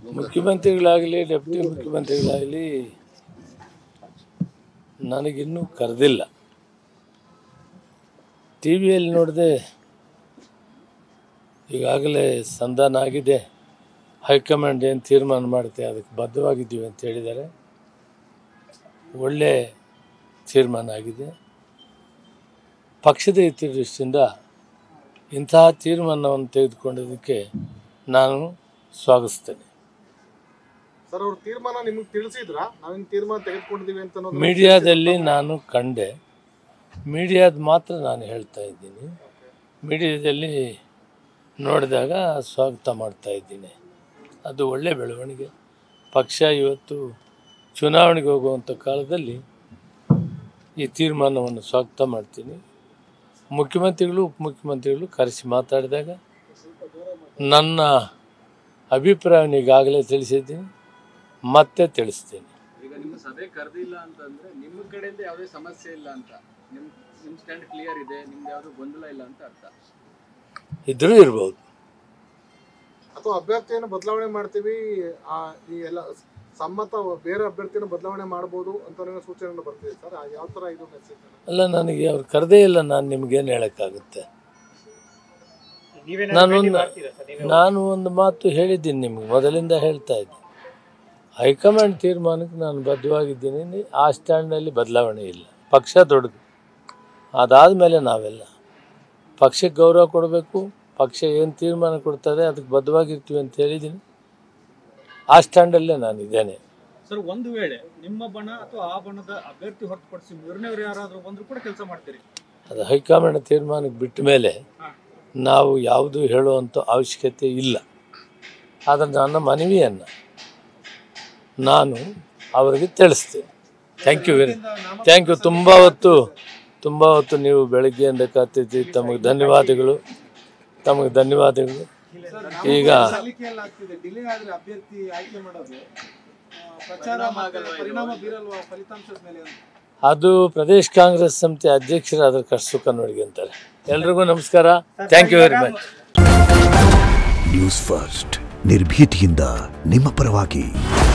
ಮುಖ್ಯಮಂತ್ರಿಗಳಾಗಲಿ deputy ಮುಖ್ಯಮಂತ್ರಿಗಳಾಗಲಿ ನನಗಿನ್ನೂ ಕರೆದಿಲ್ಲ T ವಿಯಲ್ಲಿ ನೋಡಿದೆ ಈಗಾಗಲೇ ಸಂಧಾನ ಆಗಿದೆ ಹೈಕಮಾಂಡ್ ಏನು ತೀರ್ಮಾನ ಮಾಡುತ್ತೆ ಅದಕ್ಕೆ ಬದ್ಧವಾಗಿದ್ದೀವಿ ಅಂತ ಹೇಳಿದ್ದಾರೆ ಒಳ್ಳೆ ತೀರ್ಮಾನ ಆಗಿದೆ ಪಕ್ಷದ ಹಿತದೃಷ್ಟಿಯಿಂದ ಇಂತಹ ತೀರ್ಮಾನವನ್ನು ತೆಗೆದುಕೊಂಡಿದ್ದಕ್ಕೆ ನಾನು ಸ್ವಾಗತಿಸ್ತೇನೆ ಸರ್ ಅವ್ರ ತೀರ್ಮಾನ ನಿಮ್ಗೆ ತಿಳಿಸಿದ್ರ ನಾವಿನ್ ತೀರ್ಮಾನ ತೆಗೆದುಕೊಂಡಿದೀವಿ ಅಂತ ಅನ್ನೋದು ಮೀಡಿಯಾದಲ್ಲಿ ನಾನು ಕಂಡೆ ಮೀಡಿಯಾದ ಮಾತ್ರ ನಾನು ಹೇಳ್ತಾ ಇದ್ದೀನಿ ಮೀಡಿಯಾದಲ್ಲಿ ನೋಡಿದಾಗ ಸ್ವಾಗತ ಮಾಡ್ತಾ ಇದ್ದೀನಿ ಅದು ಒಳ್ಳೆಯ ಬೆಳವಣಿಗೆ ಪಕ್ಷ ಇವತ್ತು ಚುನಾವಣೆಗೆ ಹೋಗುವಂಥ ಕಾಲದಲ್ಲಿ ಈ ತೀರ್ಮಾನವನ್ನು ಸ್ವಾಗತ ಮಾಡ್ತೀನಿ ಮುಖ್ಯಮಂತ್ರಿಗಳು ಉಪಮುಖ್ಯಮಂತ್ರಿಗಳು ಕರೆಸಿ ಮಾತಾಡಿದಾಗ ನನ್ನ ಅಭಿಪ್ರಾಯವನ್ನು ಈಗಾಗಲೇ ತಿಳಿಸಿದ್ದೀನಿ ಮತ್ತೆ ತಿಳಿಸ್ತೀನಿ ಈಗ ನಿಮ್ಮ ಸಭೆ ಕರೆದಿಲ್ಲ ಅಂತಂದ್ರೆ ನಿಮ್ಮ ಕಡೆಯಿಂದ ಯಾವುದೇ ಸಮಸ್ಯೆ ಇಲ್ಲ ಅಂತ ನಿಮ್ ನಿಮ್ ಸ್ಟ್ಯಾಂಡ್ ಕ್ಲಿಯರ್ ಇದೆ ನಿಮ್ದು ಯಾವ್ದು ಗೊಂದಲ ಇಲ್ಲ ಅಂತ ಅರ್ಥ ಇದ್ರೂ ಇರ್ಬೋದು ಅಥವಾ ಅಭ್ಯರ್ಥಿಯನ್ನು ಬದಲಾವಣೆ ಮಾಡ್ತೀವಿ ಆ, ಈ ಎಲ್ಲ ಸಮ್ಮತ ಬೇರೆ ಅಭ್ಯರ್ಥಿಯನ್ನು ಬದಲಾವಣೆ ಮಾಡ್ಬೋದು ಅಂತ ಏನೋ ಸೂಚನೆ ಬರ್ತಿದೆ ಸರ್ ಯಾವ ತರ ಇದು ಮೆಸೇಜ್ ಅಲ್ಲ ನನಗೆ ಅವ್ರು ಕರೆದೇ ಇಲ್ಲ ನಾನು ನಿಮ್ಗೇನು ಹೇಳೋಕ್ಕಾಗುತ್ತೆ ನಾನೊಂದು ನಾನು ಒಂದು ಮಾತು ಹೇಳಿದ್ದೀನಿ ನಿಮ್ಗೆ ಮೊದಲಿಂದ ಹೇಳ್ತಾ ಇದ್ದೆ ಹೈಕಮಾಂಡ್ ತೀರ್ಮಾನಕ್ಕೆ ನಾನು ಬದ್ಧವಾಗಿದ್ದೀನಿ ಆ ಸ್ಟ್ಯಾಂಡ್ನಲ್ಲಿ ಬದಲಾವಣೆ ಇಲ್ಲ ಪಕ್ಷ ದೊಡ್ಡದು ಅದಾದಮೇಲೆ ನಾವೆಲ್ಲ ಪಕ್ಷಕ್ಕೆ ಗೌರವ ಕೊಡಬೇಕು ಪಕ್ಷ ಏನು ತೀರ್ಮಾನ ಕೊಡ್ತದೆ ಅದಕ್ಕೆ ಬದ್ಧವಾಗಿರ್ತೀವಿ ಅಂತ ಹೇಳಿದ್ದೀನಿ ಆ ಸ್ಟ್ಯಾಂಡಲ್ಲೇ ನಾನು ಇದ್ದೇನೆ ಸರ್ ಒಂದು ವೇಳೆ ನಿಮ್ಮ ಬಣ ಅಥವಾ ಆ ಬಣದ ಅಭ್ಯರ್ಥಿ ಹೊರತುಪಡಿಸಿ ಮೂರನೇವ್ರು ಯಾರಾದ್ರೂ ಬಂದ್ರು ಕೂಡ ಕೆಲಸ ಮಾಡ್ತೀರಿ ಅದು ಹೈಕಮಾಂಡ್ ತೀರ್ಮಾನಕ್ಕೆ ಬಿಟ್ಟ ಮೇಲೆ ನಾವು ಯಾವುದು ಹೇಳುವಂಥ ಅವಶ್ಯಕತೆ ಇಲ್ಲ ಆದರೆ ನನ್ನ ಮನವಿಯನ್ನು ನಾನು ಅವರಿಗೆ ತಿಳಿಸ್ತೇನೆ thank you very thank you ತುಂಬ ಹೊತ್ತು ತುಂಬ ಹೊತ್ತು ನೀವು ಬೆಳಗ್ಗೆಯಿಂದ ಕಾತಿದ್ದಿ ತಮಗೆ ಧನ್ಯವಾದಗಳು ತಮಗೆ ಧನ್ಯವಾದಗಳು ಈಗ ಸಲ್ಲಿಕೆಯಲ್ಲಾಗ್ತಿದೆ ಡಿಲೇ ಆದ್ರೆ ಅಭ್ಯರ್ಥಿ ಆಯ್ಕೆ ಮಾಡೋದು ಆ, ಪ್ರಚಾರ ಮತ್ತೆ ಪರಿಣಾಮ ಬೀರಲ್ವಾ ಫಲಿತಾಂಶದ ಮೇಲೆ ಅಂತ ಅದು ಪ್ರದೇಶ್ ಕಾಂಗ್ರೆಸ್ ಸಮಿತಿ ಅಧ್ಯಕ್ಷರಾದ ಕಷ್ಟಸುಖ ನೋಡ್ಕೊಂತಾರೆ ಎಲ್ರಿಗೂ ನಮಸ್ಕಾರ thank you very much News First ನಿರ್ಭೀತಿಯಿಂದ ನಿಮ್ಮ ಪರವಾಗಿ